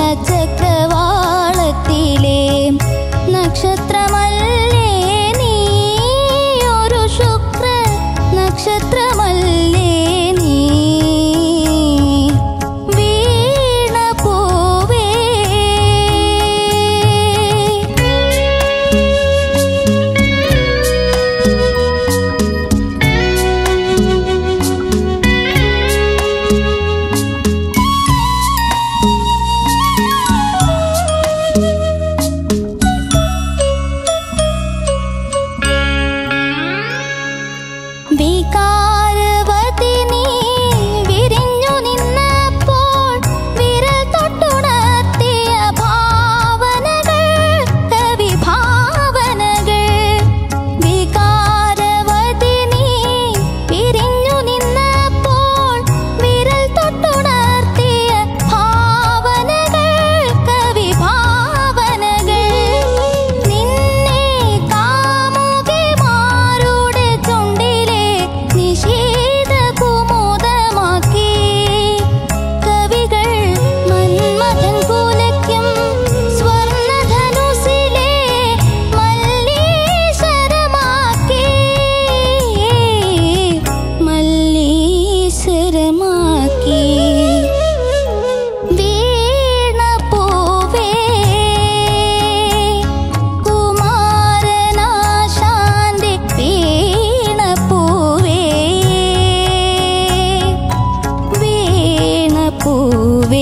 ചക്രവാളത്തിലെ നക്ഷത്രമല്ലേ നീ ഒരു ശുക്ര നക്ഷത്രമല്ലേ നീ വീണ പൂവേ വികാരവതി നീ വിരിഞ്ഞു നിന്നപ്പോൾ വിരൽ തൊട്ടുണർത്തിയ ഭാവനകൾ കവി ഭാവനകൾ വികാരവതി നീ വിരിഞ്ഞു നിന്നപ്പോൾ വിരൽ തൊട്ടുണർത്തിയ ഭാവനകൾ കവി ഭാവനകൾ നിന്നെ കാമുകിമാരുടെ ചുണ്ടിലെ നിഷേധ കുമുദമാക്കി കവികൾ മന്മഥൻ കുലയ്ക്കും സ്വർണധനുസിലെ മല്ലീശ്വരമാക്കി മല്ലീശ്വരമാക്കി വീണ പൂവേ കുമാരനാശാന്റെ വീണ പൂവേ വീണ പൂവേ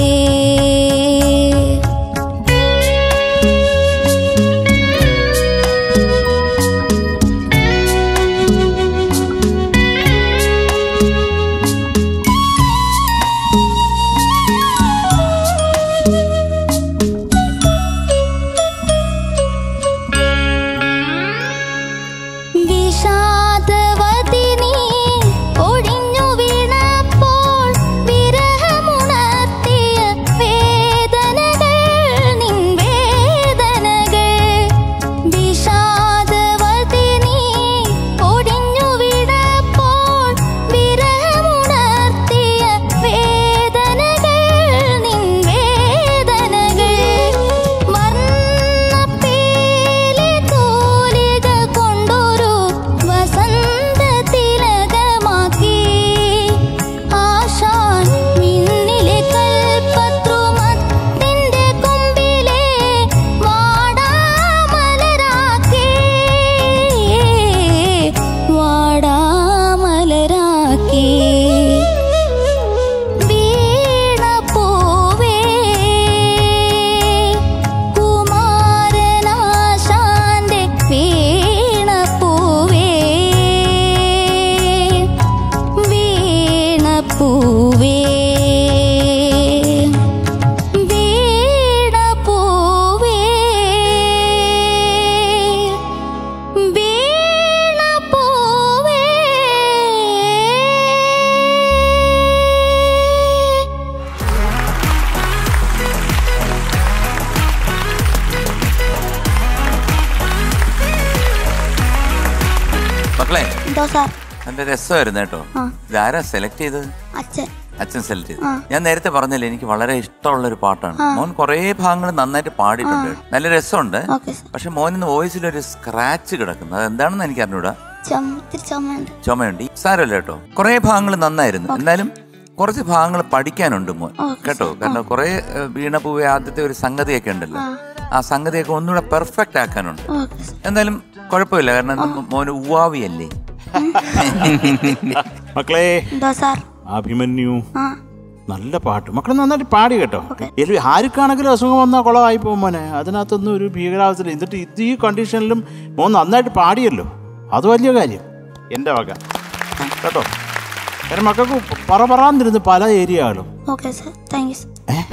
വിഷാദവതി നീ ഒഴിഞ്ഞു വീണപ്പോൾ വിരഹമുണർത്തിയ വേദനകൾ നിൻ വേദനകൾ വിഷാദവതി നീ ഒഴിഞ്ഞു വീണപ്പോൾ വിരഹമുണർത്തിയ വേദനകൾ നിൻ വേദനകൾ വർണ്ണപ്പേലെ തൂലിക കൊണ്ടൊരു വസന്ത തിലകമാക്കി ആശാൻ മിന്നിലെ കൽപ്പത്രുമത്തിന്റെ കൊമ്പിലെ വാടാമലരാക്കി വാടാമലരാക്കി വീണ പൂവേ കുമാരനാശാന്റെ വീണ പൂവേ വീണ പൂവേ വീണ പൂവേ വീണ പൂവേ മക്കളെ എന്തോ സാർ നല്ല രസമായിരുന്നു കേട്ടോ ആ. ഇതാരാ സെലക്ട് ചെയ്തത് അച്ഛൻ അച്ഛൻ സെലക്ട് ചെയ്തു ആ. ഞാൻ നേരത്തെ പറഞ്ഞില്ലേ എനിക്ക് വളരെ ഇഷ്ടമുള്ള ഒരു പാട്ടാണ് മോൻ കുറേ ഭാഗങ്ങൾ നന്നായിട്ട് പാടിയിട്ടുണ്ട് നല്ല രസമുണ്ട് ഓക്കെ സാർ പക്ഷെ മോനിന്ന് വോയിസിൽ ഒരു സ്ക്രാച്ച് കിടക്കുന്നു അത് എന്താണെന്ന് എനിക്ക് അറിഞ്ഞൂടാ ചുമ ഇത്തിരി ചുമയുണ്ട് ചുമയുണ്ട് ഈ സാരമല്ല കേട്ടോ കുറേ ഭാഗങ്ങൾ നന്നായിരുന്നു എന്നാലും കുറച്ച് ഭാഗങ്ങൾ പഠിക്കാനുണ്ട് മോൻ ഓക്കെ കേട്ടോ കാരണം കുറേ ഏഹ്, വീണപൂവെ ആദ്യത്തെ ഒരു സംഗതിയൊക്കെ ഉണ്ടല്ലോ ആ സംഗതിയൊക്കെ ഒന്നുകൂടെ പെർഫെക്റ്റ് ആക്കാനുണ്ട് ഓക്കെ സാർ എന്നാലും കുഴപ്പമില്ല കാരണം മോന് ഉവാവിയല്ലേ മക്കളെ എന്തോ സാർ അഭിമന്യു ആ നല്ല പാട്ട് മക്കൾ നന്നായിട്ട് പാടി കേട്ടോ എലി ആർക്കാണെങ്കിലും അസുഖം വന്നാൽ കുളമായി പോകും മോനെ അതിനകത്തൊന്നും ഒരു ഭീകരാവസ്ഥ എന്നിട്ട് ഇത് ഈ കണ്ടീഷനിലും മോൻ നന്നായിട്ട് പാടിയല്ലോ അത് വലിയ കാര്യം എൻ്റെ വക കേട്ടോ കാരണം മക്കൾക്ക് പറ പറയാന്നിരുന്ന് പല ഏരിയകളും okay sir thank you sir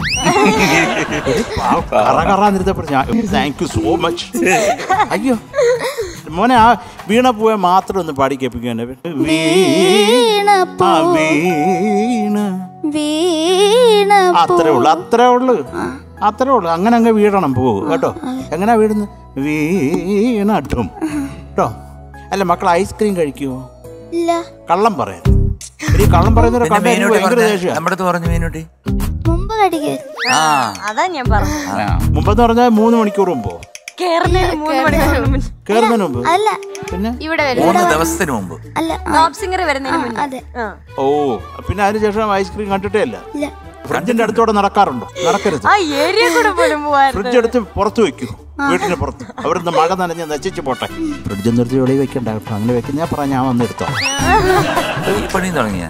കറ കറാന്നിരുന്നപ്പോൾ ഞാൻ താങ്ക് യു സോ മച്ച് അയ്യോ മോനെ ആ വീണ പോയ മാത്രം ഒന്ന് പാടി കേൾപ്പിക്കാൻ വീണ ആ വീണ വീണ അത്രേ ഉള്ളു അത്രേ ഉള്ളു അത്രേ ഉള്ളു അങ്ങനെ അങ്ങ് വീഴണം പോകും കേട്ടോ എങ്ങനെയാ വീഴുന്നത് വീണട്ടും കേട്ടോ അല്ല മക്കൾ ഐസ്ക്രീം കഴിക്കുമോ ഇല്ല കള്ളം പറയാം ഇനി കള്ളം പറയുന്നവരെ പിന്നെ കണ്ടാൽ എനിക്ക് മീനുട്ടി ഭയങ്കര പറഞ്ഞ ദേഷ്യ നമ്മുടെ അടുത്ത് പറഞ്ഞു മീനുട്ടി മുമ്പ് മുമ്പടിക്ക് ആ അതാ ഞാൻ പറഞ്ഞു മുമ്പെന്ന് പറഞ്ഞാൽ മൂന്ന് മണിക്കൂർ മുമ്പോ കേറുന്നതിന് മൂന്ന് മണിക്കൂർ മുന്നേ കയറുന്നതിന് മുമ്പ് അല്ല പിന്നെ ഇവിടെ വരും മൂന്ന് ദിവസത്തിന് മുമ്പ് അല്ല ആ, ടോപ്പ് സിംഗർ വരുന്നതിന് മുന്നേ അതെ ആ. ഓ പിന്നെ അതിനുശേഷം ഐസ്ക്രീം കണ്ടിട്ടേ അല്ല ഇല്ല ഫ്രിഡ്ജിന്റെ അടുത്തോടെ നടക്കാറുണ്ടോ നടക്കരുത് ആ ഏരിയ കൂടെ പോലും പോവായിരുന്നു ഫ്രിഡ്ജ് എടുത്ത് പുറത്ത് വെക്കൂ വീട്ടിന് പുറത്ത് അവിടുന്ന് മഴ നനഞ്ഞ് നശിച്ചു പോട്ടെ ഫ്രിഡ്ജ് നിർത്തി വെളി വെക്കണ്ട കേട്ടോ അങ്ങനെ വെക്കുന്ന ഞാൻ പറഞ്ഞ ഞാൻ വന്ന് എടുത്തോ ഈ പണി തുടങ്ങിയ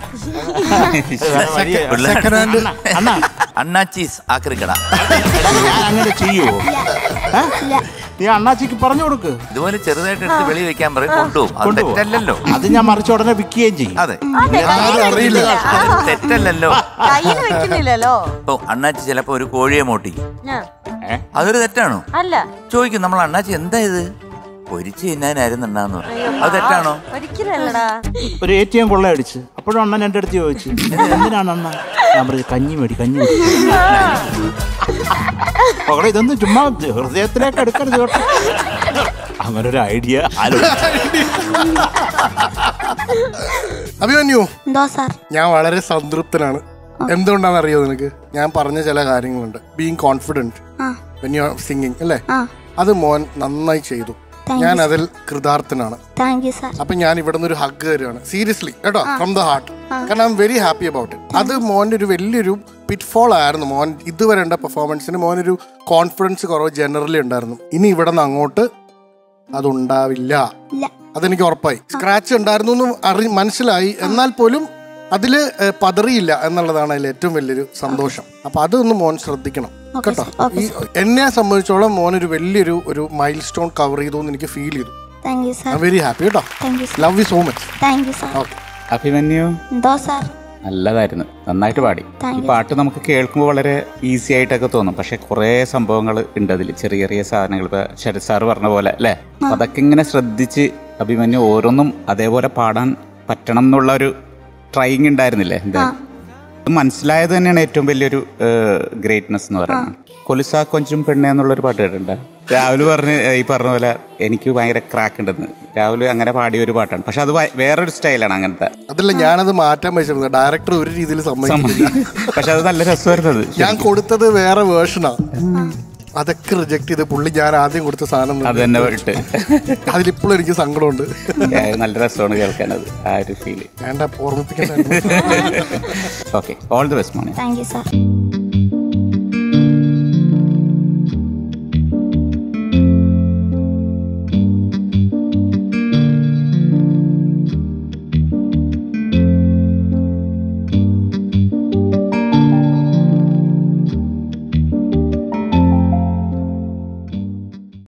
അണ്ണാ അണ്ണാച്ചീസ് ആക്രിക്കട ഞാൻ അങ്ങനെ ചെയ്യുവോ ഏ? ഇല്ല നീ അണ്ണാച്ചിക്ക് പറഞ്ഞു കൊടുക്ക് ഇതുപോലെ ചെറുതായിട്ട് എടുത്ത് വെളി വെക്കാൻ പറയും കൊണ്ടുപോകും അത് കൊണ്ടുപോകും. തെറ്റല്ലല്ലോ അത് ഞാൻ മറിച്ച് ഉടനെ വിൽക്കുകയും ചെയ്യും അതെ അതെ കയ്യിൽ അറിയില്ല. വെക്കുന്നില്ല. അത് തെറ്റല്ലല്ലോ കയ്യിൽ വെക്കുന്നില്ലല്ലോ ഇപ്പൊ അണ്ണാച്ചി ചിലപ്പോ ഒരു കോഴിയെ മോട്ടി ആ. അതൊരു തെറ്റാണോ അല്ല ചോദിക്കും നമ്മൾ അണ്ണാച്ചി എന്താ ഇത് പൊരിച്ച് തിന്നാനായിരുന്നു എണ്ണാന്ന് പറയും അത് തെറ്റാണോ ഒരിക്കലല്ലടാ ഒരു എ ടി എം കൊള്ളയടിച്ച് അപ്പോഴും അണ്ണൻ എൻ്റെ അടുത്ത് ചോദിച്ചു "ഇത് എന്തിനാണ് അണ്ണ ഞാൻ പറഞ്ഞു കഞ്ഞി മേടി കഞ്ഞി മേടി മകളെ ഇതൊന്നും ചുമ്മാ ഹൃദയത്തിലേക്ക് എടുക്കരുത് കേട്ടോ അങ്ങനെ ഒരു ഐഡിയ അഭിമന്യു എന്തോ സാർ ഞാൻ വളരെ സംതൃപ്തനാണ് എന്തുകൊണ്ടാണെന്ന് അറിയോ നിനക്ക് ഞാൻ പറഞ്ഞ ചില കാര്യങ്ങളുണ്ട് being confident ah when you singing അല്ലേ ആ അത് മോൻ നന്നായി ചെയ്തു Thank ഞാൻ you, അതിൽ കൃതാർത്ഥനാണ് താങ്ക് യു സാർ അപ്പൊ ഞാൻ ഇവിടെ നിന്ന് ഒരു ഹഗ് തരുവാണ് സീരിയസ്ലി കേട്ടോ ഫ്രം ദ ഹാർട്ട് കാരണം I'm very happy about it അത് മോന്റെ ഒരു വലിയൊരു പിറ്റ്ഫോൾ ആയിരുന്നു മോൻ ഇതുവരെ ഉണ്ട പെർഫോമൻസിന് മോനൊരു കോൺഫിഡൻസ് കുറവ് ജനറലി ഉണ്ടായിരുന്നു ഇനി ഇവിടെ നിന്ന് അങ്ങോട്ട് അതുണ്ടാവില്ല ഇല്ല അതെനിക്ക് ഉറപ്പായി സ്ക്രാച്ച് ഉണ്ടായിരുന്നു എന്ന് അറി മനസ്സിലായി എന്നാൽ പോലും അതില് ഏ, പതറിയില്ല എന്നുള്ളതാണ് അതിൽ ഏറ്റവും വലിയൊരു സന്തോഷം അപ്പൊ അതൊന്ന് മോൻ ശ്രദ്ധിക്കണം Okay, കേട്ടോ sir. Okay, ഈ എന്നെ സംബന്ധിച്ചോളം മോൻ ഒരു വലിയൊരു ഒരു മൈൽ സ്റ്റോൺ കവർ ചെയ്തു എന്ന് എനിക്ക് ഫീൽ ചെയ്തു thank you I sir very happy കേട്ടോ thank you sir love you so much thank you sir okay Abhimanyu എന്തോ സാർ നല്ലതായിരുന്നു നന്നായിട്ട് പാടി Thank ഈ you. പാട്ട് നമുക്ക് കേൾക്കുമ്പോൾ വളരെ ഈസി ആയിട്ടൊക്കെ തോന്നും പക്ഷെ കുറേ സംഭവങ്ങൾ ഉണ്ട് അതിൽ ചെറിയ ചെറിയ സാധനങ്ങൾ ഇപ്പൊ ശരത് സാറ് പറഞ്ഞ പോലെ അല്ലേ അപ്പൊ അതൊക്കെ ഇങ്ങനെ ശ്രദ്ധിച്ച് അഭിമന്യു ഓരോന്നും അതേപോലെ പാടാൻ പറ്റണം എന്നുള്ള ഒരു ട്രൈയിങ് ഉണ്ടായിരുന്നില്ലേ എന്താ അത് മനസ്സിലായത് തന്നെയാണ് ഏറ്റവും വലിയൊരു ഗ്രേറ്റ്നെസ് എന്ന് പറയുന്നത് കൊലുസ കൊഞ്ചും പെണ്ണെ എന്നുള്ളൊരു പാട്ട് കേട്ടിട്ടുണ്ട് രാഹുൽ പറഞ്ഞ് ഈ പറഞ്ഞ പോലെ എനിക്ക് ഭയങ്കര ക്രാക്ക് ഉണ്ടെന്ന് രാഹുൽ അങ്ങനെ പാടിയ ഒരു പാട്ടാണ് പക്ഷെ അത് ഭയ- വേറൊരു സ്റ്റൈലാണ് അങ്ങനത്തെ അതല്ല ഞാനത് മാറ്റാൻ പറ്റുന്നത് ഡയറക്ടർ ഒരു രീതിയിൽ സമ്മതിക്കുന്നില്ല പക്ഷെ അത് നല്ല രസമായിരുന്നത് ഞാൻ കൊടുത്തത് വേറെ വേർഷനാ അതൊക്കെ റിജക്ട് ചെയ്ത് പുള്ളി ഞാൻ ആദ്യം കൊടുത്ത സാധനം അത് തന്നെ വിട്ട് അതിലിപ്പോഴും എനിക്ക് സങ്കടമുണ്ട് നല്ല രസമാണ് കേൾക്കാനത് ആ ഒരു ഫീല് വേണ്ട ഓർമ്മിപ്പിക്കണ്ടായിരുന്നു ഓക്കെ ഓൾ ദി ബെസ്റ്റ് മോനെ താങ്ക് യു സാർ